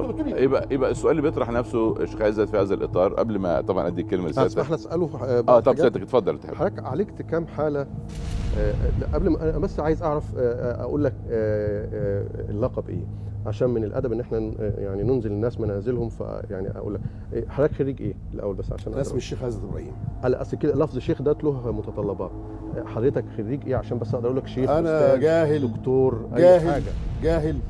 قلت لي يبقى يبقى السؤال اللي بيطرح نفسه شيخ عزت في هذا الاطار قبل ما طبعا ادي الكلمه اسمح لسيادتك لي اساله اه بعض طب حاجات. سيادتك اتفضل تحب حضرتك عالجت كام حاله آه، لا، قبل ما انا بس عايز اعرف آه، آه، اقول لك آه، آه، اللقب ايه عشان من الادب ان احنا ن- آه، يعني ننزل الناس منازلهم فيعني اقول لك إيه، حضرتك خريج ايه الاول بس عشان انا اسمي أقدر- الشيخ عزت ابراهيم على اصل كده لفظ شيخ ده له متطلبات آه، حضرتك خريج ايه عشان بس اقدر اقول لك شيخ انا أستاذ، جاهل دكتور اي جاهل حاجه جاهل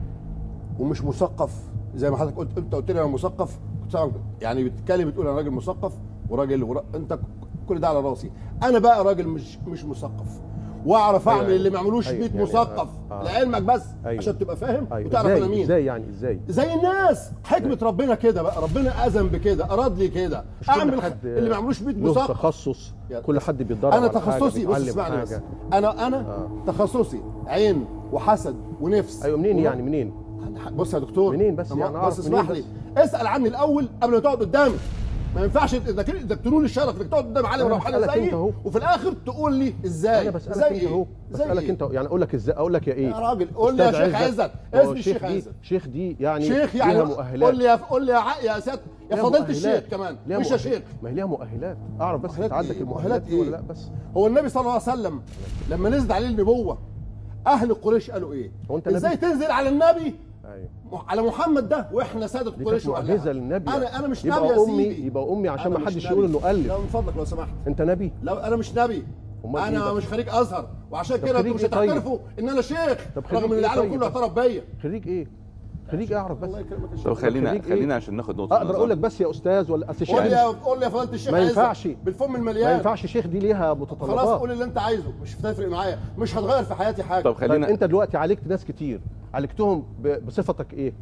ومش مثقف زي ما حضرتك قلت انت قلت لي انا مثقف كنت سامعك يعني بتتكلم بتقول انا راجل مثقف وراجل ورا... انت كل ده على راسي انا بقى راجل مش مش مثقف واعرف أيوة، اعمل اللي ما عملوش أيوة، 100 يعني مثقف آه، آه. لعلمك بس أيوة. عشان تبقى فاهم أيوة. وتعرف ازاي انا مين ازاي يعني ازاي زي الناس حكمه إزاي؟ ربنا كده بقى ربنا اذن بكده اراد لي كده مش كل اعمل حد اللي ما عملوش 100 له مثقف تخصص يا- كل حد بيتدرب انا على حاجة، تخصصي بص بيتعلم اسمعني بس حاجة. انا انا آه. تخصصي عين وحسد ونفس ايوه منين وروح. يعني منين بص يا دكتور منين بس طب يعني بس أعرف اسمح منين لي اسال عني الاول قبل ما تقعد قدامي ما ينفعش انك انك تنول الشرف انك تقعد قدام عالم أنا روحاني بسألك زيي أنت أهو. وفي الاخر تقول لي ازاي انا بسالك زي انت إيه؟ اهو زي بسالك إيه؟ انت يعني اقول لك ازاي اقول لك يا ايه يا راجل قول لي يا أستاذ شيخ عزت هو اسمي الشيخ دي عزت شيخ دي يعني شيخ يعني ليها قول مؤهلات لي يا قول لي يا ع- يا سيادة يا ليها فضيله مؤهلات. الشيخ كمان ليها مش يا مؤهلات. شيخ ما هي ليها مؤهلات اعرف بس مؤهلات انت عندك إيه؟ المؤهلات مؤهلات دي ولا إيه؟ لا بس هو النبي صلى الله عليه وسلم لما نزلت عليه النبوه اهل قريش قالوا ايه هو أنت ازاي نبي؟ تنزل على النبي ايوه على محمد ده واحنا ساده دي قريش كانت وأهلها. معجزه للنبي انا انا مش يبقى نبي يا امي سيدي يبقى امي عشان أنا ما مش حدش نبي. يقول انه الف لا من فضلك لو سمحت انت نبي لا انا مش نبي أمال إيه انا بقى؟ مش خريج ازهر وعشان طب كده انتوا خريج مش إيه طيب؟ هتعترفوا ان انا شيخ طب خريج رغم ان إيه العالم طيب؟ كله اعترف بيا خريج ايه خريج ايه اعرف بس الله يكرمك يا شيخ طب خلينا خريج إيه؟ خلينا عشان ناخد نقطه اقدر اقول لك نظر. بس يا استاذ ولا اصل قول لي شيخ يا قول لي يا فضيله الشيخ ما عزت ينفعش. بالفم ما المليان ينفعش شيخ دي ليها خلاص متطلبات قول اللي انت عايزه مش هتفرق معايا مش هتغير في حياتي حاجه طب طيب خلينا انت دلوقتي عالجت ناس كتير عالجتهم ب- بصفتك ايه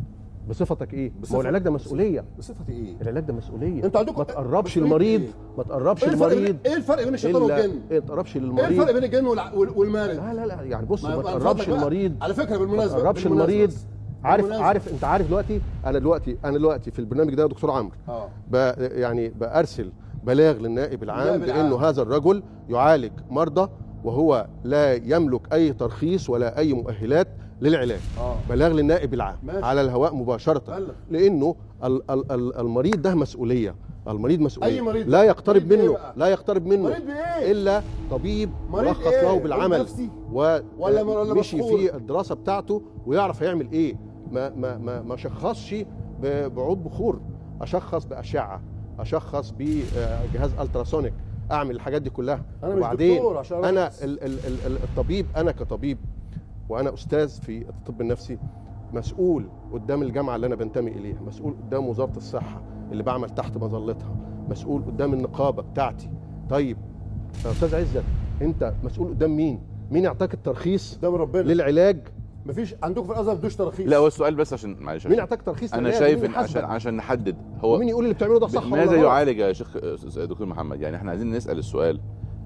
بصفتك ايه ما هو بصفة- العلاج ده مسؤوليه بصفتي ايه العلاج ده مسؤوليه انتوا عندكم ما تقربش مسؤولية المريض ايه؟ ما تقربش ايه الفرق المريض بين ايه الفرق بين الشيطان الا والجن ايه ما تقربش ايه للمريض الفرق بين الجن والع- وال- والمارد لا لا لا يعني بص ما ما يبقى من تقربش فضلك بقى. المريض على فكره ما بالمناسبه تقربش بالمناسبة المريض بس. عارف بالمناسبة. عارف انت عارف دلوقتي انا دلوقتي انا دلوقتي في البرنامج ده يا دكتور عمرو اه ب- يعني بارسل بلاغ للنائب العام النائب العام. بانه هذا الرجل يعالج مرضى وهو لا يملك اي ترخيص ولا اي مؤهلات للعلاج اه بلاغ للنائب العام ماشي. على الهواء مباشره بلغ. لانه ال ال ال المريض ده مسؤوليه المريض مسؤوليه أي مريض؟ لا يقترب مريض إيه منه بقى؟ لا يقترب منه مريض بايه الا طبيب مريض مرخص إيه؟ له مريض بالعمل نفسي؟ ولا- ولا ومشي مسحور؟ في الدراسه بتاعته ويعرف هيعمل ايه ما ما ما, ما شخصش ب- بعود بخور اشخص باشعه اشخص بجهاز التراسونيك اعمل الحاجات دي كلها انا مش وبعدين دكتور عشان انا أركز. ال ال ال ال الطبيب انا كطبيب وانا استاذ في الطب النفسي مسؤول قدام الجامعه اللي انا بنتمي اليها مسؤول قدام وزاره الصحه اللي بعمل تحت مظلتها مسؤول قدام النقابه بتاعتي طيب يا استاذ عزت انت مسؤول قدام مين مين يعطاك الترخيص قدام ربنا للعلاج مفيش عندكم في الازهر بدوش ترخيص لا هو السؤال بس عشان معلش مين عشان يعطاك ترخيص انا للعلاج؟ شايف مين ان عشان يحاسبك؟ عشان نحدد هو ومين يقول اللي بتعمله ده صح ولا ماذا غلط؟ يعالج يا شيخ دكتور محمد يعني احنا عايزين نسال السؤال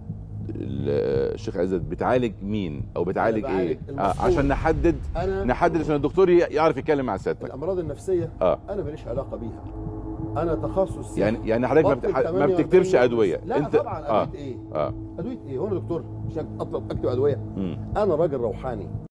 ال- الشيخ عزت بتعالج مين او بتعالج بعالج ايه آه المفروض. عشان نحدد انا نحدد عشان الدكتور ي- يعرف يتكلم مع سيادتك الامراض النفسيه اه انا ماليش علاقه بيها انا تخصص يعني يعني حضرتك ما, بطل بتح... ما 48 بتكتبش ادويه لا انت طبعا اه ادويه ايه اه ادويه ايه هو انا دكتور مش اطلب اكتب ادويه مم. انا راجل روحاني